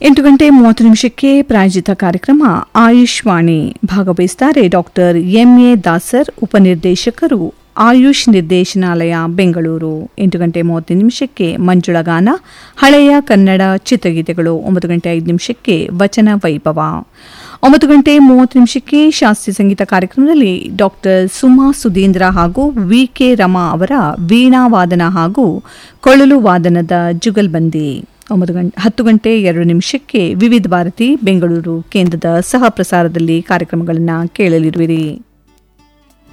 ಎಂಟು ಗಂಟೆ ಮೂವತ್ತು ನಿಮಿಷಕ್ಕೆ ಪ್ರಾಯೋಜಿತ ಕಾರ್ಯಕ್ರಮ ಆಯುಷ್ವಾಣಿ ಭಾಗವಹಿಸುತ್ತಾರೆ ಡಾಕ್ಟರ್ ಎಂಎ ದಾಸರ್ ಉಪನಿರ್ದೇಶಕರು ಆಯುಷ್ ನಿರ್ದೇಶನಾಲಯ ಬೆಂಗಳೂರು ಎಂಟು ಗಂಟೆ ಮೂವತ್ತು ನಿಮಿಷಕ್ಕೆ ಮಂಜುಳಗಾನ ಹಳೆಯ ಕನ್ನಡ ಚಿತ್ರಗೀತೆಗಳು ಒಂಬತ್ತು ಗಂಟೆ ಐದು ನಿಮಿಷಕ್ಕೆ ವಚನ ವೈಭವ ಒಂಬತ್ತು ಗಂಟೆ ಮೂವತ್ತು ನಿಮಿಷಕ್ಕೆ ಶಾಸ್ತ್ರೀಯ ಸಂಗೀತ ಕಾರ್ಯಕ್ರಮದಲ್ಲಿ ಡಾಕ್ಟರ್ ಸುಮಾ ಸುಧೀಂದ್ರ ಹಾಗೂ ವಿ ಕೆ ರಮಾ ಅವರ ವೀಣಾ ವಾದನ ಹಾಗೂ ಕೊಳಲು ವಾದನದ ಜುಗಲ್ಬಂದಿ ಒಂಬತ್ತು ಗಂಟೆ ಹತ್ತು ಗಂಟೆ ಎರಡು ನಿಮಿಷಕ್ಕೆ ವಿವಿಧ ಭಾರತಿ ಬೆಂಗಳೂರು ಕೇಂದ್ರದ ಸಹ ಪ್ರಸಾರದಲ್ಲಿ ಕಾರ್ಯಕ್ರಮಗಳನ್ನು ಕೇಳಲಿರುವಿರಿ